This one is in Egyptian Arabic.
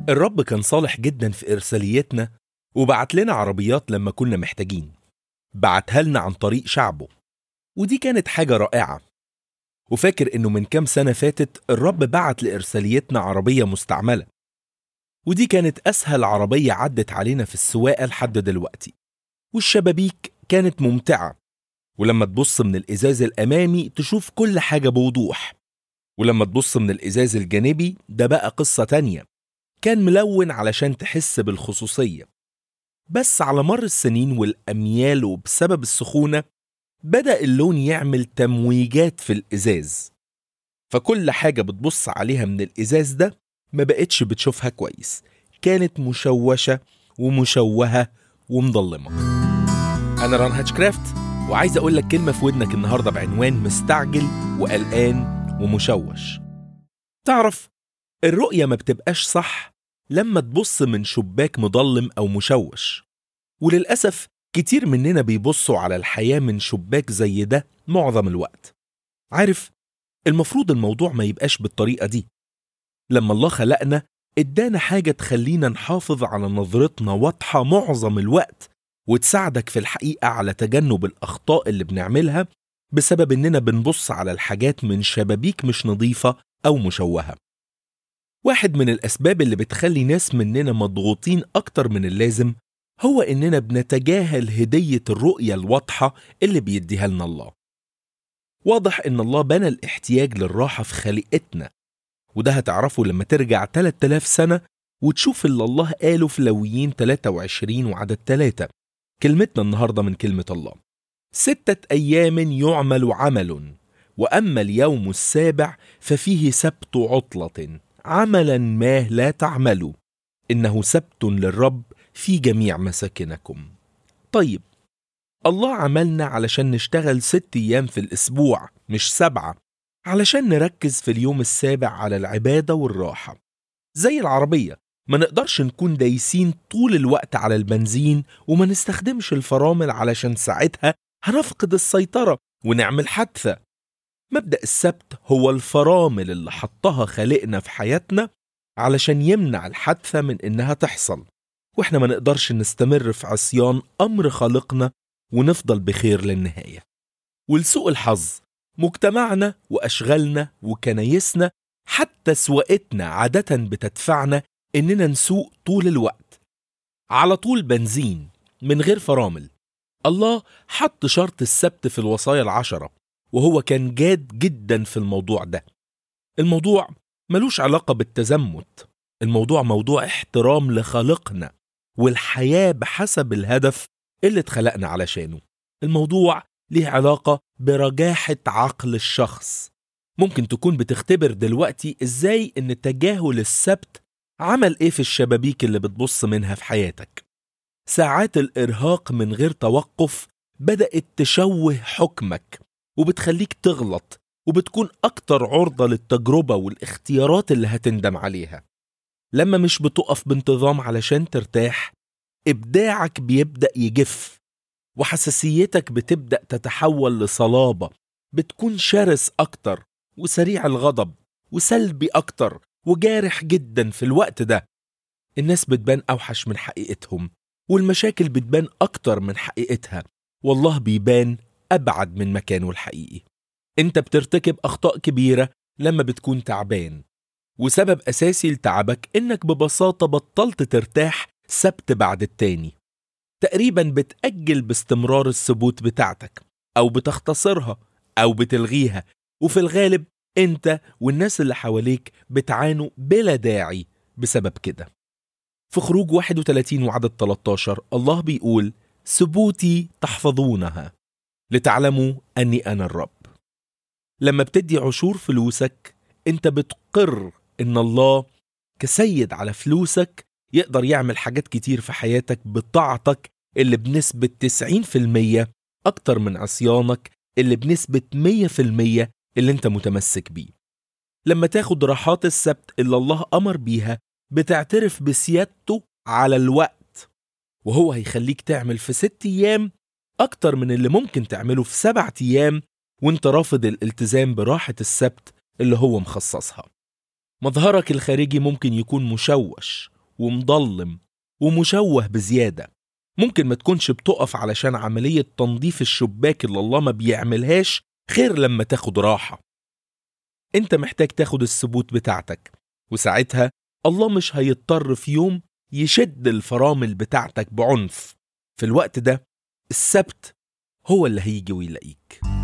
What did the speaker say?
الرب كان صالح جدا في إرساليتنا وبعت لنا عربيات لما كنا محتاجين بعتها لنا عن طريق شعبه ودي كانت حاجة رائعة وفاكر إنه من كام سنة فاتت الرب بعت لإرساليتنا عربية مستعملة ودي كانت أسهل عربية عدت علينا في السواقة لحد دلوقتي والشبابيك كانت ممتعة ولما تبص من الإزاز الأمامي تشوف كل حاجة بوضوح ولما تبص من الإزاز الجانبي ده بقى قصة تانية كان ملون علشان تحس بالخصوصية بس على مر السنين والأميال وبسبب السخونة بدأ اللون يعمل تمويجات في الإزاز فكل حاجة بتبص عليها من الإزاز ده ما بقتش بتشوفها كويس كانت مشوشة ومشوهة ومضلمة أنا ران هاتشكرافت وعايز أقول لك كلمة في ودنك النهاردة بعنوان مستعجل وقلقان ومشوش تعرف الرؤية ما بتبقاش صح لما تبص من شباك مضلم أو مشوش وللأسف كتير مننا بيبصوا على الحياة من شباك زي ده معظم الوقت عارف المفروض الموضوع ما يبقاش بالطريقة دي لما الله خلقنا ادانا حاجة تخلينا نحافظ على نظرتنا واضحة معظم الوقت وتساعدك في الحقيقة على تجنب الأخطاء اللي بنعملها بسبب إننا بنبص على الحاجات من شبابيك مش نظيفة أو مشوهة واحد من الأسباب اللي بتخلي ناس مننا مضغوطين أكتر من اللازم هو إننا بنتجاهل هدية الرؤية الواضحة اللي بيديها لنا الله واضح إن الله بنى الاحتياج للراحة في خليقتنا وده هتعرفه لما ترجع 3000 سنة وتشوف اللي الله قاله في لويين 23 وعدد 3 كلمتنا النهاردة من كلمة الله ستة أيام يعمل عمل وأما اليوم السابع ففيه سبت عطلة عملا ما لا تعملوا إنه سبت للرب في جميع مساكنكم طيب الله عملنا علشان نشتغل ست أيام في الأسبوع مش سبعة علشان نركز في اليوم السابع على العبادة والراحة زي العربية ما نقدرش نكون دايسين طول الوقت على البنزين وما نستخدمش الفرامل علشان ساعتها هنفقد السيطرة ونعمل حادثة مبدأ السبت هو الفرامل اللي حطها خالقنا في حياتنا علشان يمنع الحادثة من إنها تحصل وإحنا ما نقدرش نستمر في عصيان أمر خالقنا ونفضل بخير للنهاية ولسوء الحظ مجتمعنا وأشغالنا وكنايسنا حتى سواقتنا عادة بتدفعنا إننا نسوق طول الوقت على طول بنزين من غير فرامل الله حط شرط السبت في الوصايا العشرة وهو كان جاد جدا في الموضوع ده الموضوع ملوش علاقة بالتزمت الموضوع موضوع احترام لخالقنا والحياة بحسب الهدف اللي اتخلقنا علشانه الموضوع ليه علاقة برجاحة عقل الشخص ممكن تكون بتختبر دلوقتي ازاي ان تجاهل السبت عمل ايه في الشبابيك اللي بتبص منها في حياتك ساعات الارهاق من غير توقف بدأت تشوه حكمك وبتخليك تغلط وبتكون أكتر عرضة للتجربة والاختيارات اللي هتندم عليها لما مش بتقف بانتظام علشان ترتاح إبداعك بيبدأ يجف وحساسيتك بتبدأ تتحول لصلابة بتكون شرس أكتر وسريع الغضب وسلبي أكتر وجارح جدا في الوقت ده الناس بتبان أوحش من حقيقتهم والمشاكل بتبان أكتر من حقيقتها والله بيبان أبعد من مكانه الحقيقي أنت بترتكب أخطاء كبيرة لما بتكون تعبان وسبب أساسي لتعبك إنك ببساطة بطلت ترتاح سبت بعد التاني تقريبا بتأجل باستمرار الثبوت بتاعتك أو بتختصرها أو بتلغيها وفي الغالب أنت والناس اللي حواليك بتعانوا بلا داعي بسبب كده في خروج 31 وعدد 13 الله بيقول ثبوتي تحفظونها لتعلموا أني أنا الرب لما بتدي عشور فلوسك أنت بتقر إن الله كسيد على فلوسك يقدر يعمل حاجات كتير في حياتك بطاعتك اللي بنسبة 90% أكتر من عصيانك اللي بنسبة 100% اللي أنت متمسك بيه لما تاخد راحات السبت اللي الله أمر بيها بتعترف بسيادته على الوقت وهو هيخليك تعمل في ست أيام أكتر من اللي ممكن تعمله في سبعة أيام وانت رافض الالتزام براحة السبت اللي هو مخصصها مظهرك الخارجي ممكن يكون مشوش ومضلم ومشوه بزيادة ممكن ما تكونش بتقف علشان عملية تنظيف الشباك اللي الله ما بيعملهاش غير لما تاخد راحة انت محتاج تاخد الثبوت بتاعتك وساعتها الله مش هيضطر في يوم يشد الفرامل بتاعتك بعنف في الوقت ده السبت هو اللي هيجي ويلاقيك